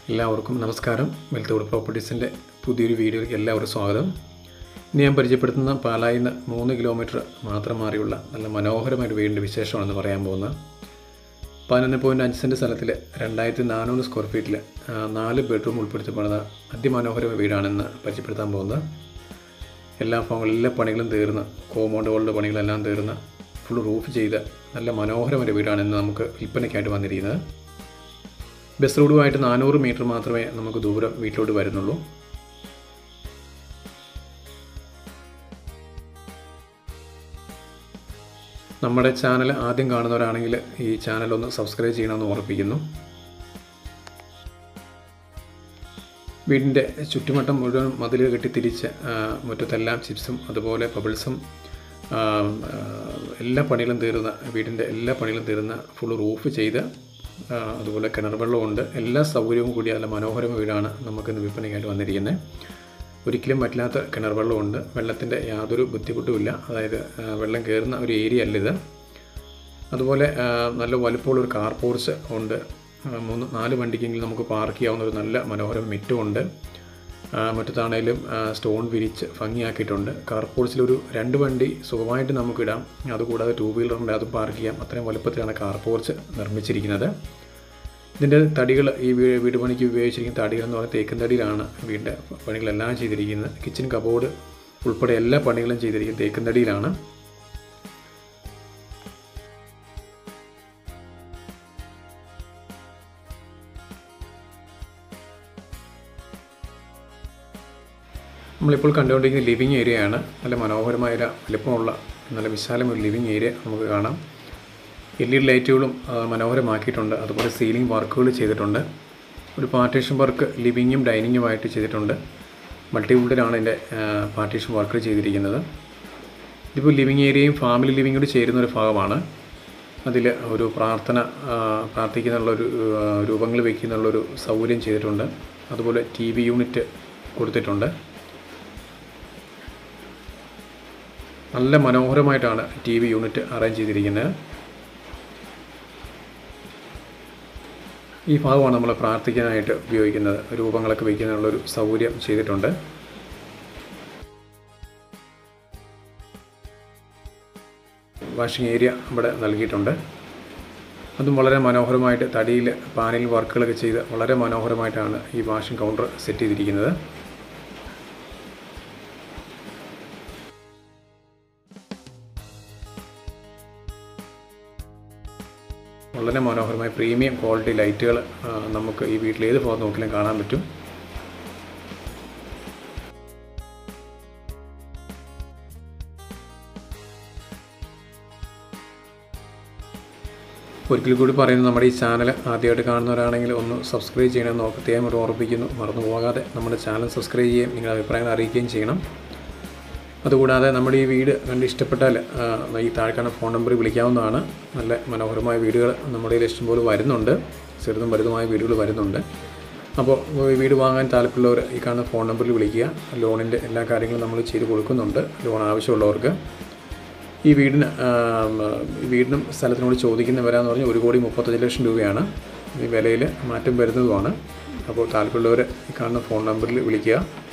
എല്ലാവർക്കും നമസ്കാരം വെൽത്തോട് പ്രോപ്പർട്ടീസിൻ്റെ പുതിയൊരു വീഡിയോയിലേക്ക് എല്ലാവർക്കും സ്വാഗതം ഇന്ന് ഞാൻ പരിചയപ്പെടുത്തുന്ന പാലായിൽ നിന്ന് മൂന്ന് കിലോമീറ്റർ മാത്രം മാറിയുള്ള നല്ല മനോഹരമായ ഒരു വീടിൻ്റെ വിശേഷമാണെന്ന് പറയാൻ പോകുന്നത് പതിനൊന്ന് പോയിൻറ്റ് അഞ്ച് സെൻറ്റ് സ്ഥലത്തിൽ രണ്ടായിരത്തി നാനൂറ് സ്ക്വയർ ഫീറ്റിൽ നാല് ബെഡ്റൂം ഉൾപ്പെടുത്തി പണിത അതിമനോഹരമായ വീടാണെന്ന് പരിചയപ്പെടുത്താൻ പോകുന്നത് എല്ലാ ഭാഗങ്ങളും എല്ലാ പണികളും തീർന്ന് കോമ്പൗണ്ടുകളുടെ പണികളെല്ലാം തീർന്ന് ഫുൾ റൂഫ് ചെയ്ത് നല്ല മനോഹരമായ വീടാണെന്ന് നമുക്ക് വിൽപ്പനയ്ക്കായിട്ട് വന്നിരിക്കുന്നത് ബസ് റോഡുമായിട്ട് നാനൂറ് മീറ്റർ മാത്രമേ നമുക്ക് ദൂരം വീട്ടിലോട്ട് വരുന്നുള്ളൂ നമ്മുടെ ചാനൽ ആദ്യം കാണുന്നവരാണെങ്കിൽ ഈ ചാനൽ ഒന്ന് സബ്സ്ക്രൈബ് ചെയ്യണമെന്ന് ഓർപ്പിക്കുന്നു വീടിൻ്റെ ചുറ്റുമട്ടം മുഴുവൻ മതിൽ കെട്ടി തിരിച്ച് ആ, മുറ്റത്തെല്ലാം ചിപ്സും അതുപോലെ ബബിൾസും ആ, ആ, എല്ലാ പണികളും തീർന്ന വീടിൻ്റെ എല്ലാ പണികളും തീർന്ന ഫുൾ റൂഫ് ചെയ്ത് ആ, അതുപോലെ കിണർ വെള്ളമുണ്ട് എല്ലാ സൗകര്യവും കൂടി നല്ല മനോഹരമായ വീടാണ് നമുക്കിന്ന് വിൽപ്പനയ്ക്കായിട്ട് വന്നിരിക്കുന്നത് ഒരിക്കലും പറ്റില്ലാത്ത കിണർ വെള്ളമുണ്ട് വെള്ളത്തിൻ്റെ യാതൊരു ബുദ്ധിമുട്ടുമില്ല അതായത് ആ, വെള്ളം കയറുന്ന ഒരു ഏരിയ അല്ലിത് അതുപോലെ ആ, നല്ല വലുപ്പമുള്ള ഒരു കാർ പോർച്ച് ഉണ്ട് ആ, മൂന്ന് നാല് വണ്ടിക്കെങ്കിലും നമുക്ക് പാർക്ക് ചെയ്യാവുന്ന ഒരു നല്ല മനോഹരം മിറ്റമുണ്ട് ആ, മുറ്റത്താണേലും ആ, സ്റ്റോൺ വിരിച്ച് ഭംഗിയാക്കിയിട്ടുണ്ട് കാർ പോർച്ചിലൊരു രണ്ട് വണ്ടി സുഖമായിട്ട് നമുക്കിടാം അതുകൂടാതെ ടൂ വീലറിൻ്റെ അതും പാർക്ക് ചെയ്യാം അത്രയും വലുപ്പത്തിലാണ് കാർ പോർച്ച് നിർമ്മിച്ചിരിക്കുന്നത് ഇതിൻ്റെ തടികൾ ഈ വീ- വീട് പണിക്ക് ഉപയോഗിച്ചിരിക്കുന്ന തടികൾ എന്ന് പറയുന്നത് തേക്കൻ തടിയിലാണ് വീടിൻ്റെ പണികളെല്ലാം ചെയ്തിരിക്കുന്നത് കിച്ചൺ കബോർഡ് ഉൾപ്പെടെ എല്ലാ പണികളും ചെയ്തിരിക്കുന്നത് തേക്കൻ തടിയിലാണ് നമ്മളിപ്പോൾ കണ്ടുകൊണ്ടിരിക്കുന്ന ലിവിങ് ഏരിയയാണ് നല്ല മനോഹരമായ ഒരു വലിപ്പമുള്ള നല്ല വിശാലമായ ഒരു ലിവിങ് ഏരിയ നമുക്ക് കാണാം എൽ ഇ ഡി ലൈറ്റുകളും ആ, മനോഹരമാക്കിയിട്ടുണ്ട് അതുപോലെ സീലിംഗ് വർക്കുകൾ ചെയ്തിട്ടുണ്ട് ഒരു പാർട്ടീഷൻ വർക്ക് ലിവിങ്ങും ഡൈനിങ്ങുമായിട്ട് ചെയ്തിട്ടുണ്ട് മൾട്ടിവുഡിലാണ് ഇതിൻ്റെ പാർട്ടീഷൻ വർക്കുകൾ ചെയ്തിരിക്കുന്നത് ഇതിപ്പോൾ ലിവിങ് ഏരിയയും ഫാമിലി ലിവിങ്ങും കൂടി ചേരുന്ന ഒരു ഭാഗമാണ് അതിൽ ഒരു പ്രാർത്ഥന ആ, പ്രാർത്ഥിക്കുന്നുള്ളൊരു ആ, രൂപങ്ങൾ വയ്ക്കുന്നുള്ളൊരു സൗകര്യം ചെയ്തിട്ടുണ്ട് അതുപോലെ ടി വി യൂണിറ്റ് കൊടുത്തിട്ടുണ്ട് നല്ല മനോഹരമായിട്ടാണ് ടി വി യൂണിറ്റ് അറേഞ്ച് ചെയ്തിരിക്കുന്നത് ഈ ഭാഗമാണ് നമ്മൾ പ്രാർത്ഥിക്കാനായിട്ട് ഉപയോഗിക്കുന്നത് രൂപങ്ങളൊക്കെ വയ്ക്കാനുള്ളൊരു സൗകര്യം ചെയ്തിട്ടുണ്ട് വാഷിംഗ് ഏരിയ ഇവിടെ നൽകിയിട്ടുണ്ട് അതും വളരെ മനോഹരമായിട്ട് തടിയിൽ പാനൽ വർക്കുകളൊക്കെ ചെയ്ത് വളരെ മനോഹരമായിട്ടാണ് ഈ വാഷിംഗ് കൗണ്ടർ സെറ്റ് ചെയ്തിരിക്കുന്നത് വളരെ മനോഹരമായ പ്രീമിയം ക്വാളിറ്റി ലൈറ്റുകൾ നമുക്ക് ഈ വീട്ടിൽ ഏത് ഭാഗത്ത് നോക്കിയാലും കാണാൻ പറ്റും ഒരിക്കൽ കൂടി പറയുന്നു നമ്മുടെ ഈ ചാനൽ ആദ്യമായിട്ട് കാണുന്നവരാണെങ്കിൽ ഒന്ന് സബ്സ്ക്രൈബ് ചെയ്യണമെന്ന് പ്രത്യേകം ഒരു ഓർപ്പിക്കുന്നു മറന്നു പോകാതെ നമ്മുടെ ചാനൽ സബ്സ്ക്രൈബ് ചെയ്യുകയും നിങ്ങളുടെ അഭിപ്രായങ്ങൾ അറിയിക്കുകയും ചെയ്യണം അതുകൂടാതെ നമ്മുടെ ഈ വീട് കണ്ട് ഇഷ്ടപ്പെട്ടാൽ ആ, ഈ താഴെക്കാണ് ഫോൺ നമ്പറിൽ വിളിക്കാവുന്നതാണ് നല്ല മനോഹരമായ വീടുകൾ നമ്മുടെ കയ്യിൽ ഇഷ്ടംപോലെ വരുന്നുണ്ട് ചെറുതും വലുതുമായ വീടുകൾ വരുന്നുണ്ട് അപ്പോൾ ഈ വീട് വാങ്ങാൻ താല്പര്യമുള്ളവർ ഈ കാണുന്ന ഫോൺ നമ്പറിൽ വിളിക്കുക ലോണിൻ്റെ എല്ലാ കാര്യങ്ങളും നമ്മൾ ചെയ്ത് കൊടുക്കുന്നുണ്ട് ലോൺ ആവശ്യമുള്ളവർക്ക് ഈ വീടിന് ആ, ഈ വീടിനും സ്ഥലത്തിനോട് ചോദിക്കുന്ന വില എന്ന് പറഞ്ഞാൽ ഒരു കോടി മുപ്പത്തഞ്ച് ലക്ഷം രൂപയാണ് ഈ വിലയിൽ മാറ്റം വരുന്നതുമാണ് അപ്പോൾ താല്പര്യമുള്ളവർ ഈ കാണുന്ന ഫോൺ നമ്പറിൽ വിളിക്കുക